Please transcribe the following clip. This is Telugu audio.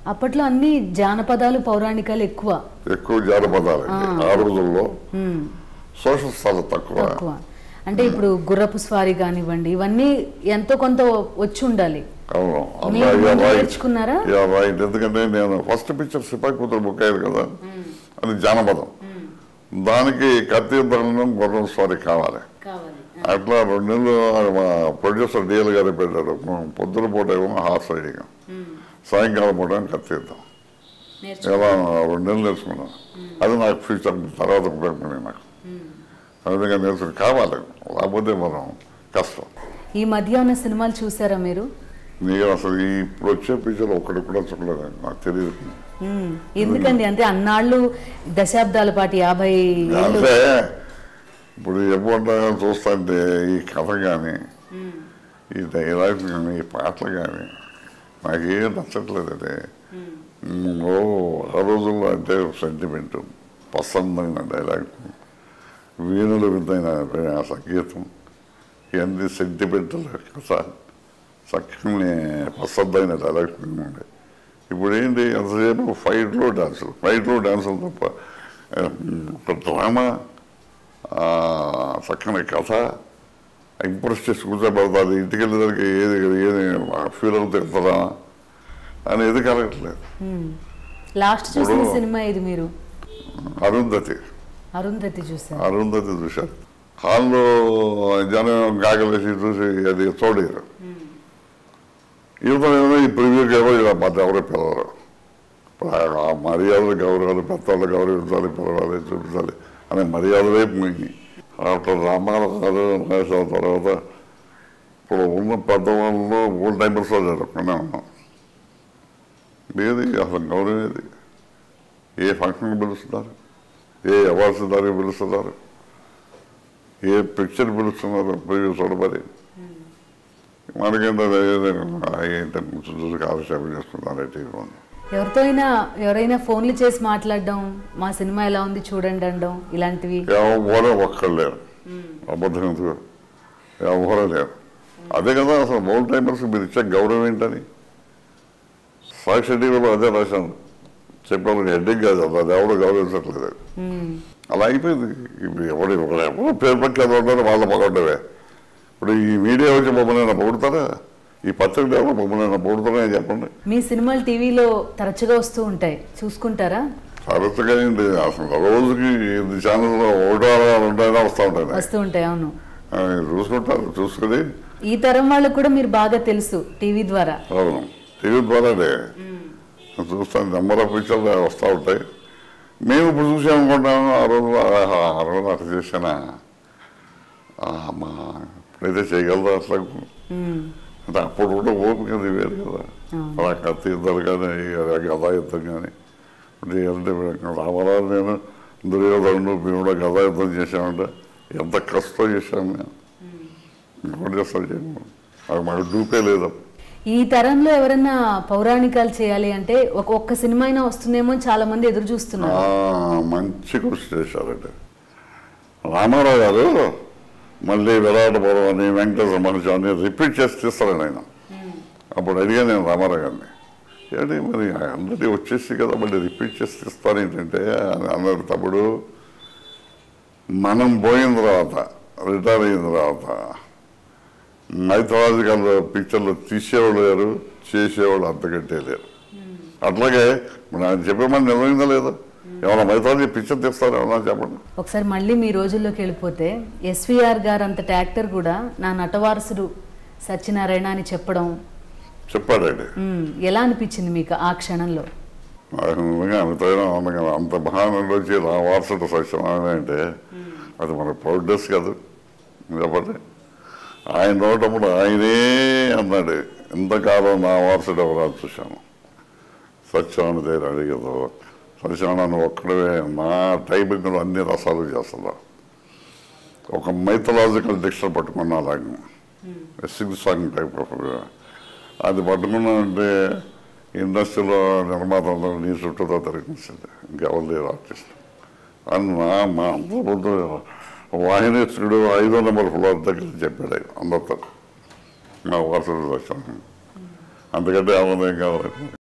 అప్పట్లో అన్ని జానపదాలు పౌరాణికాలు ఎక్కువ ఎక్కువ జానపదాలు ఆ రోజుల్లో ఉమ్, సోషల్ చాలా తక్కువ తక్కువ అంటే ఇప్పుడు గుర్రపు స్వారీ కానివ్వండి ఇవన్నీ ఎంతో కొంత వచ్చి ఉండాలి అవును మీరు అలా ముందు రైట్ నేర్చుకున్నారా? యా రైట్ ఎందుకంటే నేను ఫస్ట్ పిక్చర్ సిపాయి కూతురు బుక్ అయ్యేది కదా అది జానపదం దానికి కత్తి దండం గుర్రం స్వారీ కావాలి కావాలి అట్లా రెండు నెలలు మా ప్రొడ్యూసర్ డిఎల్ గారు పెట్టారు పొద్దున పూట ఏమో హార్స్ రైడింగ్ సాయంకాలం పూట ఏమో కత్తి యుద్ధం ఇలా రెండు నెలలు నేర్చుకున్నాను అది నాకు ఫ్యూచర్ తర్వాత ఉపయోగపడింది నాకు ఆ విధంగా నేర్చుకుని కావాలి లేకపోతే మనం కష్టం ఈ మధ్య ఉన్న సినిమాలు చూసారా మీరు నీకు అసలు ఈ ఇప్పుడు వచ్చే పిక్చర్ ఒక్కటి కూడా చూడలేదు నాకు తెలియదు ఉమ్, ఎందుకండి అంటే అన్నాళ్ళు దశాబ్దాల పాటు యాభై ఏళ్ళు అంటే ఇప్పుడు ఎప్పుడు చూస్తుంటే ఈ కథ కానీ ఈ డైలాగ్స్ కానీ ఈ పాటలు కానీ నాకేం నచ్చట్లేదండి ఓ ఆ రోజుల్లో అంటే సెంటిమెంట్ పసందైన డైలాగ్ వీణులు విందైన ఆ సంగీతం ఇవన్నీ సెంటిమెంటల్ కథ చక్కని పసందైన డైలాగ్స్ ఉండే ఇప్పుడు ఏంటి ఎంతసేపు ఫైట్లో డాన్సులు ఫైట్లో డాన్సులు తప్ప ఆ, ఒక డ్రామా ఆ, చక్కని కథ ఇంప్రెస్ చేసి కూర్చోబడతారు ఇంటికి వెళ్ళేదానికి ఏది ఏది ఫీల్ అవుతే వెళ్తారా అనేది కలగట్లేదు లాస్ట్ చూసిన ఇప్పుడు- సినిమా ఇది మీరు అరుంధతి అరుంధతి చూసారు అరుంధతి చూశారు హాల్లో జనం గాగలేసి చూసి అది చూడరు యువతనేమో ఈ ప్రివ్యూకి ఏమో ఇలా మధ్య ఎవరో పిలవరు ఇప్పుడు ఆ- ఆ మర్యాదలు గౌరవాలు పెద్దవాళ్ళు గౌరవించాలి పిలవాలి చూపించాలి అనే మర్యాదలే పోయింది అట్లా రామారావు గారు నాగేశ్వరరావు తర్వాత ఇప్పుడు ఉన్న పెద్దవాళ్ళలో ఓల్డ్ టైమర్స్ జరగకుండా ఉన్నాం లేదు అసలు గౌరవం ఏది ఏ ఫంక్షన్కి పిలుస్తున్నారు ఏ అవార్డ్స్ దానికి పిలుస్తున్నారు ఏ పిక్చర్ పిలుస్తున్నారు ప్రివ్యూ చూడమని మనకేంటో ఏంటంటే చూసి కాలక్షేపం చేస్తున్నారు టీవీ ఉంది ఎవరితో అయినా ఎవరైనా ఫోన్లు చేసి మాట్లాడడం మా సినిమా ఎలా ఉంది చూడండి అనడం ఇలాంటివి ఎవరో ఒక్కరు లేరు అబద్ధం ఎందుకు ఎవరో లేరు అదే కదా అసలు మౌల్ టైమర్స్ మీరు ఇచ్చే గౌరవం ఏంటని సాక్షి టీవీలో అదే రాశాను చెప్పాను హెడ్డింగ్ కాదు అది అది ఎవడో గౌరవించట్లేదు ఉమ్, అలా అయిపోయింది ఇప్పుడు ఎవడు ఎవరు ఎవరు పేరు పట్టి ఉంటారో వాళ్ళ పగొట్టవే ఇప్పుడు ఈ మీడియా వచ్చి మమ్మల్ని పొగుడతారా ఈ పత్రికలు ఎవరు మమ్మల్ని పొగుడతారా అని చెప్పండి మీ సినిమాలు టీవీలో తరచుగా వస్తూ ఉంటాయి చూసుకుంటారా తరచుగా ఏంటి అసలు రోజుకి ఎనిమిది ఛానల్లో ఒకటో రెండైనా వస్తూ ఉంటాయి వస్తూ ఉంటాయి అవును అవి చూసుకుంటారు చూసుకుని ఈ తరం వాళ్ళకు కూడా మీరు బాగా తెలుసు టీవీ ద్వారా అవును టీవీ ద్వారానే చూస్తాను నెంబర్ ఆఫ్ పిక్చర్లు వస్తూ ఉంటాయి మేము ఇప్పుడు చూసామనుకుంటాము ఆ రోజు ఆహా, ఆ రోజు అట్లా చేసానా ఆ, మా ఇప్పుడైతే చేయగలరా అట్లా ఉమ్, అంటే అప్పుడు కూడా ఓపిక అది వేరు కదా అలా కత్తి యుద్ధాలు కానీ గదా యుద్ధం కానీ ఇప్పుడు అంటే రామారావు నేను దుర్యోధనుడు భీముడు గదా యుద్ధం చేశామంటే ఎంత కష్టం చేశాను నేను ఇంకోటి చేస్తాను చేయను అది మాకు డూపే లేదు ఈ తరంలో ఎవరైనా పౌరాణికాలు చేయాలి అంటే ఒక ఒక్క సినిమా అయినా వస్తుందేమో అని చాలా మంది ఎదురు చూస్తున్నారు ఆ, మంచి కృషి చేశారండి రామారావు గారు మళ్ళీ విరాటపురం అని వెంకటేశ్వర మనిషి అని రిపీట్ చేసి తీస్తారండి ఆయన అప్పుడు అడిగాను నేను రామారావు గారిని ఏంటి మరి అందరినీ వచ్చేసి కదా మళ్ళీ రిపీట్ చేసి తీస్తారు ఏంటంటే అని అన్నాడు తమ్ముడు మనం పోయిన తర్వాత రిటైర్ అయిన తర్వాత మైథలాజికల్ పిక్చర్లు తీసేవాళ్ళు లేరు చేసేవాళ్ళు అంతకంటే లేరు అట్లాగే ఇప్పుడు ఆయన చెప్పేమని నిజమైందా లేదా ఏమైనా మైథాలజీ పిక్చర్ తీస్తారా ఏమన్నా చెప్పండి ఒకసారి మళ్ళీ మీ రోజుల్లోకి వెళ్ళిపోతే ఎస్విఆర్ గారు అంతటి యాక్టర్ కూడా నా నటవారసుడు సత్యనారాయణ అని చెప్పడం చెప్పాడండి ఉమ్, ఎలా అనిపించింది మీకు ఆ క్షణంలో నాకు నిజంగా అమితమైన ఆనందంగా అంత మహానంలో వచ్చి నా వారసుడు సత్యనారాయణ అంటే అది మన ప్రౌడ్నెస్ కాదు చెప్పండి ఆయన నోటప్పుడు ఆయనే అన్నాడు ఎంతకాలం నా వారసుడు ఎవరు అని చూశాను సత్యనారాయణ దగ్గర అడిగదు సత్యనారాయణ ఒక్కడవే నా టైమింగ్లో అన్ని రసాలు చేస్తున్నా ఒక మైథలాజికల్ డిక్షన్ పట్టుకున్నా అలాగే సింగ్ సాంగ్ టైప్ ఆఫ్ అది పట్టుకున్నానంటే ఇండస్ట్రీలో నిర్మాతలు నీ చుట్టూతో తిరిగించింది ఇంకెవరు లేరు ఆర్టిస్ట్ అని నా మా అందరూ వాహినేశ్వరుడు ఐదో నెంబర్ ఫ్లోర్ దగ్గర చెప్పాడు ఆయన అందరితో మా వారసుడు వచ్చాను అందుకంటే ఏమన్నా ఏం కావాలి